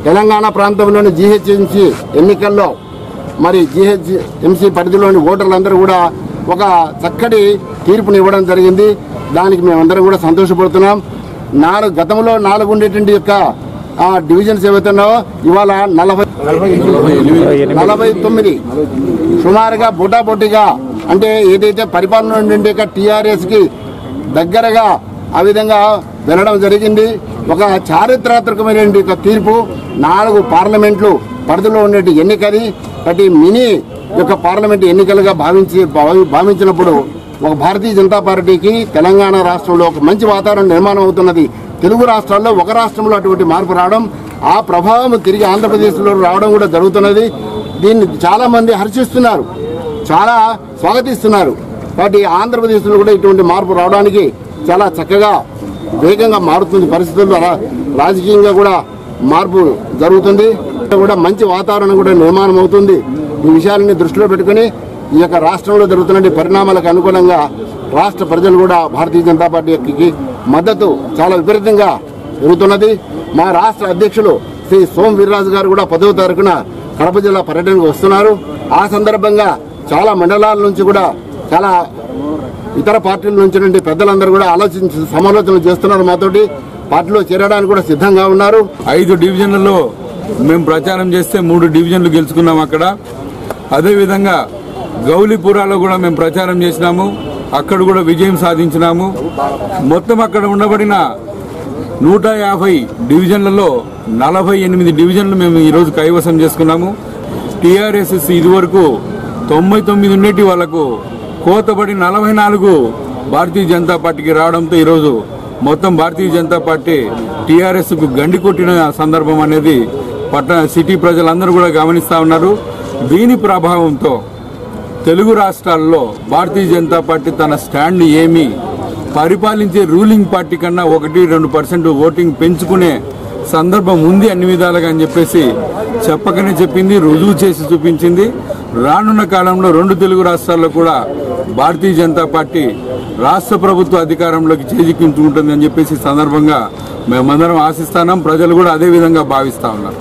తెలంగాణ ప్రాంతంలోని జీహెచ్ఎంసీ ఎన్నికల్లో మరి జీహెచ్ఎంసీ పరిధిలోని ఓటర్లందరూ కూడా ఒక చక్కటి తీర్పుని ఇవ్వడం జరిగింది దానికి మేమందరం కూడా సంతోషపడుతున్నాం నాలుగు గతంలో నాలుగు ఉండేటువంటి యొక్క ఆ డివిజన్స్ ఏవైతున్నాయో ఇవాళ నలభై నలభై తొమ్మిది సుమారుగా బుటాబొట్టిగా అంటే ఏదైతే పరిపాలన ఉండే టీఆర్ఎస్ కి దగ్గరగా ఆ విధంగా వెళ్ళడం జరిగింది ఒక చారిత్రాత్మకమైన ఒక తీర్పు నాలుగు పార్లమెంట్లు పరిధిలో ఉండే ఎన్నికది ప్రతి మినీ యొక్క పార్లమెంట్ ఎన్నికలుగా భావించి భావి- భావించినప్పుడు ఒక భారతీయ జనతా పార్టీకి తెలంగాణ రాష్ట్రంలో ఒక మంచి వాతావరణం నిర్మాణం అవుతున్నది తెలుగు రాష్ట్రాల్లో ఒక రాష్ట్రంలో అటువంటి మార్పు రావడం ఆ ప్రభావం తిరిగి ఆంధ్రప్రదేశ్లో రావడం కూడా జరుగుతున్నది దీన్ని చాలా మంది హర్షిస్తున్నారు చాలా స్వాగతిస్తున్నారు కాబట్టి ఆంధ్రప్రదేశ్లో కూడా ఇటువంటి మార్పు రావడానికి చాలా చక్కగా వేగంగా మారుతుంది పరిస్థితుల్లో రా- రాజకీయంగా కూడా మార్పు జరుగుతుంది కూడా మంచి వాతావరణం కూడా నిర్మాణం అవుతుంది ఈ విషయాలని దృష్టిలో పెట్టుకుని ఈ యొక్క రాష్ట్రంలో జరుగుతున్న పరిణామాలకు అనుగుణంగా రాష్ట్ర ప్రజలు కూడా భారతీయ జనతా పార్టీకి మద్దతు చాలా విపరీతంగా పెరుగుతున్నది మా రాష్ట్ర అధ్యక్షులు శ్రీ సోమ్ వీర్రాజు గారు కూడా పదవ తారీఖున కడప జిల్లా పర్యటనకు వస్తున్నారు ఆ సందర్భంగా చాలా మండలాల నుంచి కూడా చాలా ఇతర పార్టీల నుంచి నుండి పెద్దలందరూ కూడా ఆలోచించి సమాలోచనలు చేస్తున్నారు మాతోటి పార్టీలో చేరడానికి కూడా సిద్ధంగా ఉన్నారు ఐదు డివిజన్లలో మేము ప్రచారం చేస్తే మూడు డివిజన్లు గెలుచుకున్నాం అక్కడ అదేవిధంగా గౌలీపురాలో కూడా మేము ప్రచారం చేసినాము అక్కడ కూడా విజయం సాధించినాము మొత్తం అక్కడ ఉండబడిన నూట యాభై డివిజన్లలో నలభై ఎనిమిది డివిజన్లు మేము ఈరోజు కైవసం చేసుకున్నాము టీఆర్ఎస్ ఇదివరకు తొంభై తొమ్మిది ఉండేటి వాళ్ళకు కోతబడి నలభై నాలుగు భారతీయ జనతా పార్టీకి రావడంతో ఈరోజు మొత్తం భారతీయ జనతా పార్టీ టీఆర్ఎస్ కు గండి కొట్టిన సందర్భం అనేది పట్టణ సిటీ ప్రజలందరూ కూడా గమనిస్తా ఉన్నారు దీని ప్రభావంతో తెలుగు రాష్ట్రాల్లో భారతీయ జనతా పార్టీ తన స్టాండ్ ఏమి పరిపాలించే రూలింగ్ పార్టీ కన్నా ఒకటి రెండు పర్సెంట్ ఓటింగ్ పెంచుకునే సందర్భం ఉంది అన్ని విధాలుగా అని చెప్పేసి చెప్పకనే చెప్పింది రుజువు చేసి చూపించింది రానున్న కాలంలో రెండు తెలుగు రాష్ట్రాల్లో కూడా భారతీయ జనతా పార్టీ రాష్ట్ర ప్రభుత్వ అధికారంలోకి చేజిక్కించుకుంటుంది అని చెప్పేసి ఈ సందర్భంగా మేమందరం ఆశిస్తున్నాం ప్రజలు కూడా అదే విధంగా భావిస్తా ఉన్నారు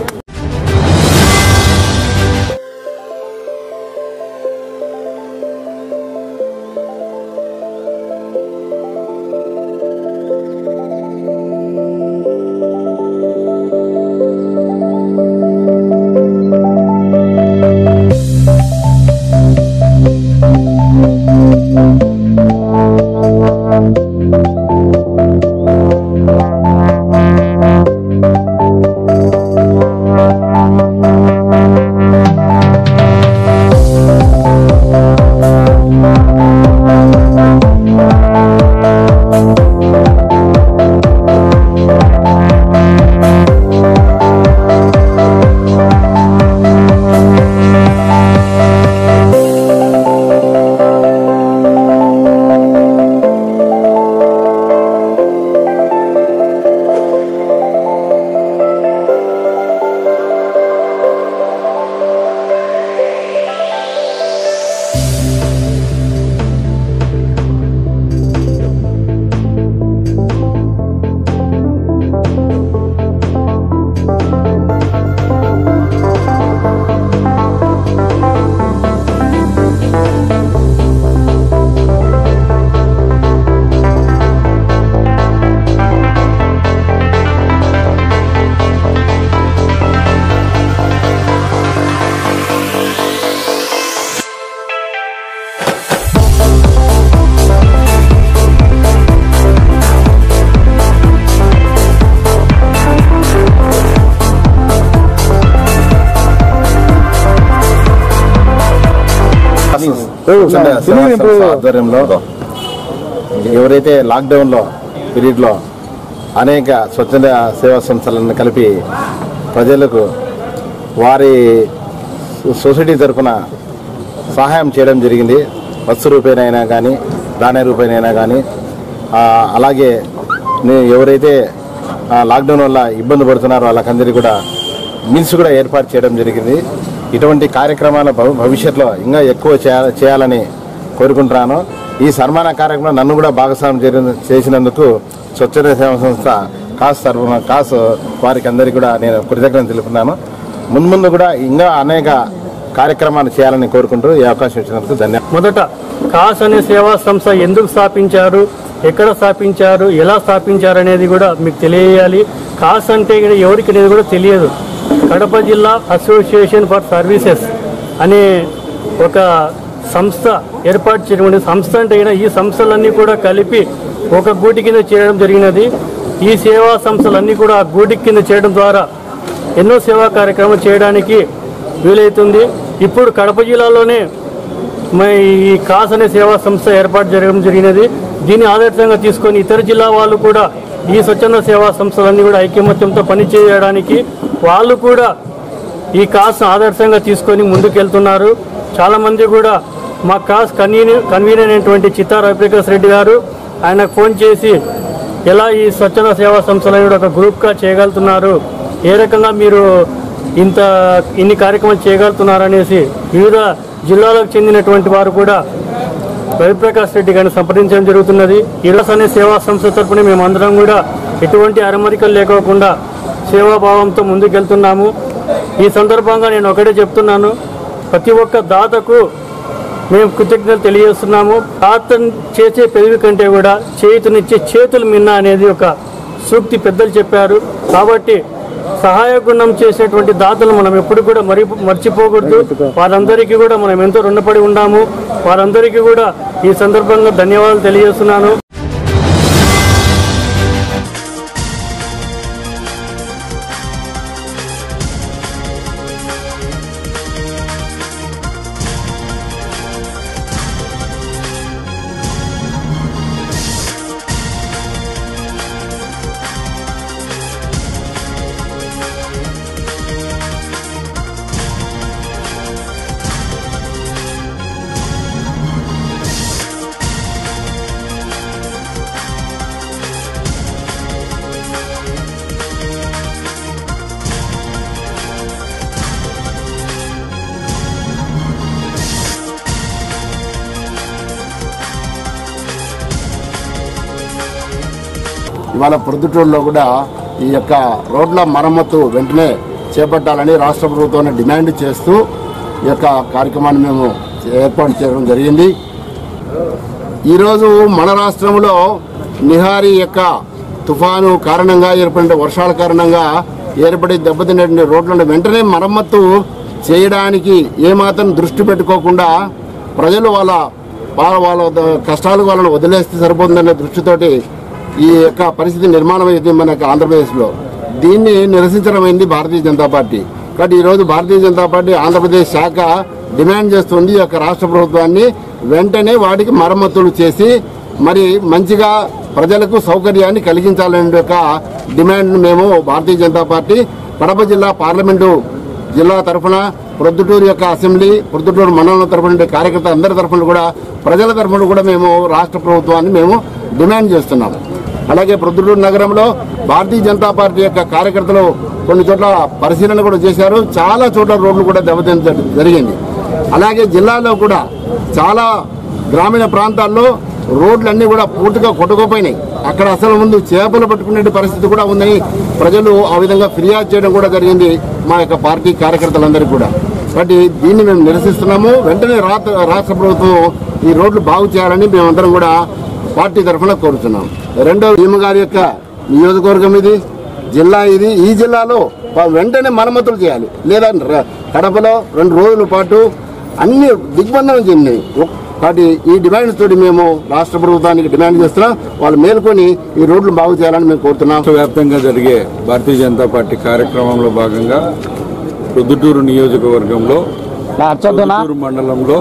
స్వచ్ఛంద సేవా సంస్థ ఆధ్వర్యంలో ఎవరైతే లాక్డౌన్లో పీరియడ్లో అనేక స్వచ్ఛంద సేవా సంస్థలను కలిపి ప్రజలకు వారి సొసైటీ తరఫున సహాయం చేయడం జరిగింది వస్తు రూపేణైనా కానీ దానే రూపేణైనా కానీ ఆ, అలాగే నే- ఎవరైతే ఆ, లాక్డౌన్ వల్ల ఇబ్బంది పడుతున్నారో వాళ్ళకందరికీ కూడా మీల్స్ కూడా ఏర్పాటు చేయడం జరిగింది ఇటువంటి కార్యక్రమాల భవి- భవిష్యత్తులో ఇంకా ఎక్కువ చేయాల- చేయాలని కోరుకుంటున్నాను ఈ సన్మాన కార్యక్రమంలో నన్ను కూడా భాగస్వామ్యం చేరి- చేసినందుకు స్వచ్ఛత సేవా సంస్థ కాస్ తరఫున కాస్ వారికి అందరికీ కూడా నేను కృతజ్ఞతలు తెలుపుతున్నాను ముందు ముందు కూడా ఇంకా అనేక కార్యక్రమాలు చేయాలని కోరుకుంటూ ఈ అవకాశం ఇచ్చినందుకు ధన్యవాదాలు మొదట కాస్ అనే సేవా సంస్థ ఎందుకు స్థాపించారు ఎక్కడ స్థాపించారు ఎలా స్థాపించారు అనేది కూడా మీకు తెలియజేయాలి కాస్ అంటే ఇక్కడ ఎవరికి అనేది కూడా తెలియదు కడప జిల్లా అసోసియేషన్ ఫర్ సర్వీసెస్ అనే ఒక సంస్థ ఏర్పాటు చేయడం సంస్థ అంటే ఈయన ఈ సంస్థలన్నీ కూడా కలిపి ఒక గూటి కింద చేయడం జరిగినది ఈ సేవా సంస్థలన్నీ కూడా ఆ గూటి కింద చేయడం ద్వారా ఎన్నో సేవా కార్యక్రమాలు చేయడానికి వీలవుతుంది ఇప్పుడు కడప జిల్లాలోనే మరి ఈ కాస్ అనే సేవా సంస్థ ఏర్పాటు జరగడం జరిగినది దీన్ని ఆదర్శంగా తీసుకొని ఇతర జిల్లా వాళ్ళు కూడా ఈ స్వచ్ఛంద సేవా సంస్థలన్నీ కూడా ఐక్యమత్యంతో పనిచేయడానికి వాళ్ళు కూడా ఈ కాస్ ఆదర్శంగా తీసుకొని ముందుకెళ్తున్నారు చాలా మంది కూడా మా కాస్ కన్వీనర్ కన్వీనర్ అయినటువంటి చిత్తా రవిప్రకాష్ రెడ్డి గారు ఆయనకు ఫోన్ చేసి ఎలా ఈ స్వచ్ఛంద సేవా సంస్థలను కూడా ఒక గ్రూప్గా చేయగలుగుతున్నారు ఏ రకంగా మీరు ఇంత ఇన్ని కార్యక్రమాలు చేయగలుగుతున్నారు అనేసి వివిధ జిల్లాలకు చెందినటువంటి వారు కూడా రవిప్రకాష్ రెడ్డి గారిని సంప్రదించడం జరుగుతున్నది ఈరోజు అనే సేవా సంస్థ తరపున మేమందరం కూడా ఎటువంటి అరమరికలు లేకోకుండా సేవాభావంతో ముందుకెళ్తున్నాము ఈ సందర్భంగా నేను ఒకటే చెప్తున్నాను ప్రతి ఒక్క దాతకు మేము కృతజ్ఞతలు తెలియజేస్తున్నాము దాత చేసే పెరిగి కంటే కూడా చేతునిచ్చే చేతులు మిన్న అనేది ఒక సూక్తి పెద్దలు చెప్పారు కాబట్టి సహాయ గుణం చేసేటువంటి దాతలు మనం ఎప్పుడు కూడా మరి మర్చిపోకూడదు వారందరికీ కూడా మనం ఎంతో రుణపడి ఉన్నాము వారందరికీ కూడా ఈ సందర్భంగా ధన్యవాదాలు తెలియజేస్తున్నాను ఇవాళ ప్రొద్దుటూరులో కూడా ఈ యొక్క రోడ్ల మరమ్మతు వెంటనే చేపట్టాలని రాష్ట్ర ప్రభుత్వాన్ని డిమాండ్ చేస్తూ ఈ యొక్క కార్యక్రమాన్ని మేము ఏర్పాటు చేయడం జరిగింది ఈరోజు మన రాష్ట్రంలో నిహారీ యొక్క తుఫాను కారణంగా ఏర్పడిన వర్షాల కారణంగా ఏర్పడి దెబ్బతిన్నటువంటి రోడ్లను వెంటనే మరమ్మత్తు చేయడానికి ఏమాత్రం దృష్టి పెట్టుకోకుండా ప్రజలు వాళ్ళ వాళ్ళ వాళ్ళ కష్టాలు వాళ్ళని వదిలేస్తే సరిపోతుందనే దృష్టితోటి ఈ యొక్క పరిస్థితి నిర్మాణం అయింది మన యొక్క ఆంధ్రప్రదేశ్లో దీన్ని నిరసించడమైంది భారతీయ జనతా పార్టీ కాబట్టి ఈరోజు భారతీయ జనతా పార్టీ ఆంధ్రప్రదేశ్ శాఖ డిమాండ్ చేస్తుంది ఈ యొక్క రాష్ట్ర ప్రభుత్వాన్ని వెంటనే వాటికి మరమ్మతులు చేసి మరి మంచిగా ప్రజలకు సౌకర్యాన్ని కలిగించాలనే యొక్క డిమాండ్ మేము భారతీయ జనతా పార్టీ కడప జిల్లా పార్లమెంటు జిల్లా తరఫున ప్రొద్దుటూరు యొక్క అసెంబ్లీ ప్రొద్దుటూరు మండలం తరఫున కార్యకర్త అందరి తరఫున కూడా ప్రజల తరఫున కూడా మేము రాష్ట్ర ప్రభుత్వాన్ని మేము డిమాండ్ చేస్తున్నాము అలాగే ప్రొద్దుటూరు నగరంలో భారతీయ జనతా పార్టీ యొక్క కార్యకర్తలు కొన్ని చోట్ల పరిశీలన కూడా చేశారు చాలా చోట్ల రోడ్లు కూడా దెబ్బతించడం జరిగింది అలాగే జిల్లాలో కూడా చాలా గ్రామీణ ప్రాంతాల్లో రోడ్లన్నీ కూడా పూర్తిగా కొట్టుకుపోయినాయి అక్కడ అసలు ముందు చేపలు పట్టుకునే పరిస్థితి కూడా ఉందని ప్రజలు ఆ విధంగా ఫిర్యాదు చేయడం కూడా జరిగింది మా యొక్క పార్టీ కార్యకర్తలందరికీ కూడా కాబట్టి దీన్ని మేము నిరసిస్తున్నాము వెంటనే రాష్ట్ర రాష్ట్ర ప్రభుత్వం ఈ రోడ్లు బాగు చేయాలని మేమందరం కూడా పార్టీ తరఫున కోరుతున్నాం రెండో భీమ గారి యొక్క నియోజకవర్గం ఇది జిల్లా ఇది ఈ జిల్లాలో ప- వెంటనే మరమ్మతులు చేయాలి లేదా ర- కడపలో రెండు రోజుల పాటు అన్ని దిగ్బంధనం చెందినాయి ఒక్- వాటి ఈ డిమాండ్స్ తోటి మేము రాష్ట్ర ప్రభుత్వానికి డిమాండ్ చేస్తున్నాం వాళ్ళు మేల్కొని ఈ రోడ్లు బాగు చేయాలని మేము కోరుతున్నాం రాష్ట్ర వ్యాప్తంగా జరిగే భారతీయ జనతా పార్టీ కార్యక్రమంలో భాగంగా ప్రొద్దుటూరు నియోజకవర్గంలో ప్రొద్దుటూరు మండలంలో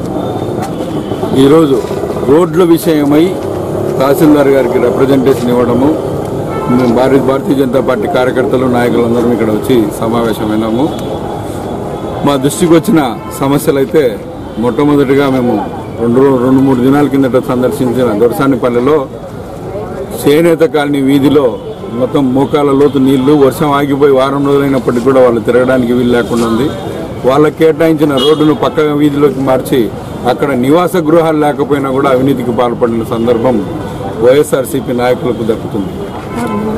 ఈరోజు రోడ్ల విషయమై తహసీల్దార్ గారికి రిప్రజెంటేషన్ ఇవ్వడము మేము భారత భారతీయ జనతా పార్టీ కార్యకర్తలు నాయకులందరం ఇక్కడ వచ్చి సమావేశమైనాము మా దృష్టికి వచ్చిన సమస్యలు అయితే మొట్టమొదటిగా మేము రెండు రో- రెండు మూడు దినాల కిందట సందర్శించిన దొరసానిపల్లెలో చేనేత కాలనీ వీధిలో మొత్తం మోకాల లోతు నీళ్లు వర్షం ఆగిపోయి వారం రోజులైనప్పటికీ కూడా వాళ్ళు తిరగడానికి వీలు లేకుండా ఉంది వాళ్ళకి కేటాయించిన రోడ్డును పక్క వీధిలోకి మార్చి అక్కడ నివాస గృహాలు లేకపోయినా కూడా అవినీతికి పాల్పడిన సందర్భం వైఎస్ఆర్సీపీ నాయకులకు దక్కుతుంది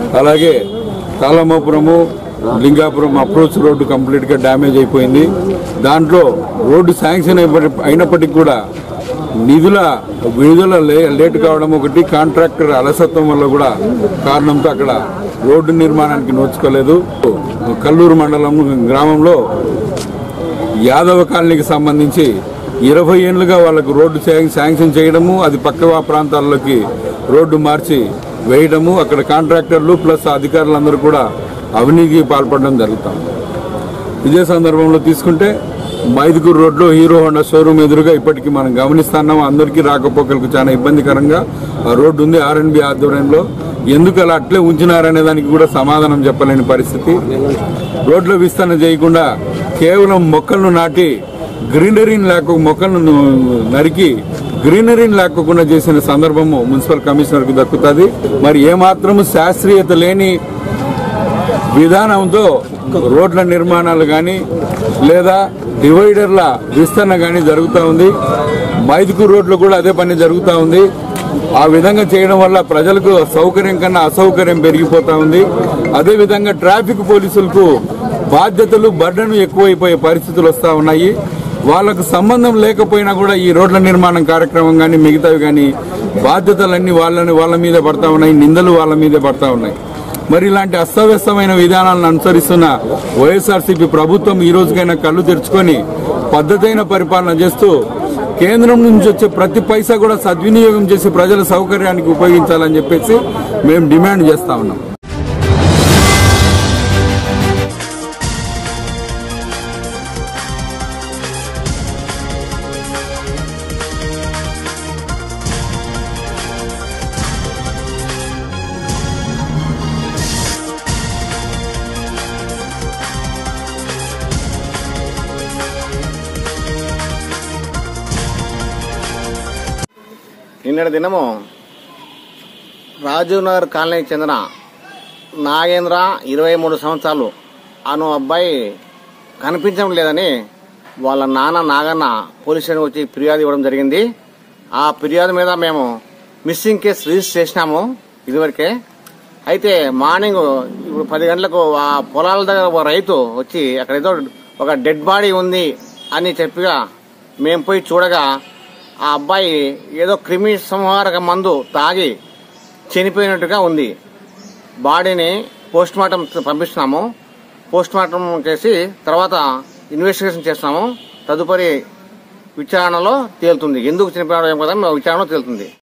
అలాగే Talamapuram Lingapuram approach road complete గా డ్యామేజ్ అయిపోయింది దాంట్లో రోడ్డు శాంక్షన్ అయినప్పటి- అయినప్పటికీ కూడా నిధుల విడుదల లే- లేట్ కావడం ఒకటి కాంట్రాక్టర్ అలసత్వం వల్ల కూడా కారణంతో అక్కడ రోడ్డు నిర్మాణానికి నోచుకోలేదు కల్లూరు మండలం గ్రామంలో యాదవ కాలనీకి సంబంధించి ఇరవై ఏళ్లుగా వాళ్ళకు రోడ్డు శాంక్- శాంక్షన్ చేయడము అది పక్క ప్రాంతాల్లోకి రోడ్డు మార్చి వేయడము అక్కడ కాంట్రాక్టర్లు ప్లస్ అధికారులందరూ కూడా అవినీతికి పాల్పడడం జరుగుతాం ఇదే సందర్భంలో తీసుకుంటే మైదుకూరు రోడ్లో హీరో హోండా షోరూమ్ ఎదురుగా ఇప్పటికీ మనం గమనిస్తున్నాం అందరికీ రాకపోకలకు చాలా ఇబ్బందికరంగా ఆ రోడ్డు ఉంది ఆర్ఎన్బి ఆధ్వర్యంలో ఎందుకు అలా అట్లే ఉంచినారనే దానికి కూడా సమాధానం చెప్పలేని పరిస్థితి రోడ్ల విస్తరణ చేయకుండా కేవలం మొక్కలను నాటి గ్రీనరీని లేక మొక్కలను నరికి గ్రీనరీని లేకోకుండా చేసిన సందర్భము మున్సిపల్ కమిషనర్ కు దక్కుతుంది మరి ఏమాత్రము శాస్త్రీయత లేని విధానంతో రోడ్ల నిర్మాణాలు కానీ లేదా డివైడర్ల విస్తరణ కానీ జరుగుతూ ఉంది మైదుకూరు రోడ్లు కూడా అదే పని జరుగుతూ ఉంది ఆ విధంగా చేయడం వల్ల ప్రజలకు సౌకర్యం కన్నా అసౌకర్యం పెరిగిపోతా ఉంది అదే విధంగా ట్రాఫిక్ పోలీసులకు బాధ్యతలు బర్డను ఎక్కువైపోయే పరిస్థితులు వస్తా ఉన్నాయి వాళ్ళకు సంబంధం లేకపోయినా కూడా ఈ రోడ్ల నిర్మాణం కార్యక్రమం కానీ మిగతావి కానీ బాధ్యతలన్నీ వాళ్ళని వాళ్ళ మీదే పడతా ఉన్నాయి నిందలు వాళ్ళ మీదే పడతా ఉన్నాయి మరి ఇలాంటి అస్తవ్యస్తమైన విధానాలను అనుసరిస్తున్న వైఎస్ఆర్సీపీ ప్రభుత్వం ఈ రోజుకైనా కళ్ళు తెరుచుకొని పద్ధతైన పరిపాలన చేస్తూ కేంద్రం నుంచి వచ్చే ప్రతి పైసా కూడా సద్వినియోగం చేసి ప్రజల సౌకర్యానికి ఉపయోగించాలని చెప్పేసి మేము డిమాండ్ చేస్తా ఉన్నాం నిన్నటి దినము రాజీవ్ నగర్ కాలనీకి చెందిన నాగేంద్ర ఇరవై మూడు సంవత్సరాలు అను అబ్బాయి కనిపించడం లేదని వాళ్ళ నాన్న నాగన్న పోలీస్ స్టేషన్ వచ్చి ఫిర్యాదు ఇవ్వడం జరిగింది ఆ ఫిర్యాదు మీద మేము మిస్సింగ్ కేసు రిజిస్టర్ చేసినాము ఇదివరకే అయితే మార్నింగ్ ఇప్పుడు పది గంటలకు ఆ పొలాల దగ్గర ఒక రైతు వచ్చి అక్కడ ఏదో ఒక డెడ్ బాడీ ఉంది అని చెప్పిగా మేము పోయి చూడగా ఆ అబ్బాయి ఏదో క్రిమి సంహారక మందు తాగి చనిపోయినట్టుగా ఉంది బాడీని పోస్ట్ మార్టం పంపిస్తున్నాము పోస్ట్ మార్టం చేసి తర్వాత ఇన్వెస్టిగేషన్ చేస్తున్నాము తదుపరి విచారణలో తేలుతుంది ఎందుకు చనిపోయాడో ఏం కదా విచారణలో తేలుతుంది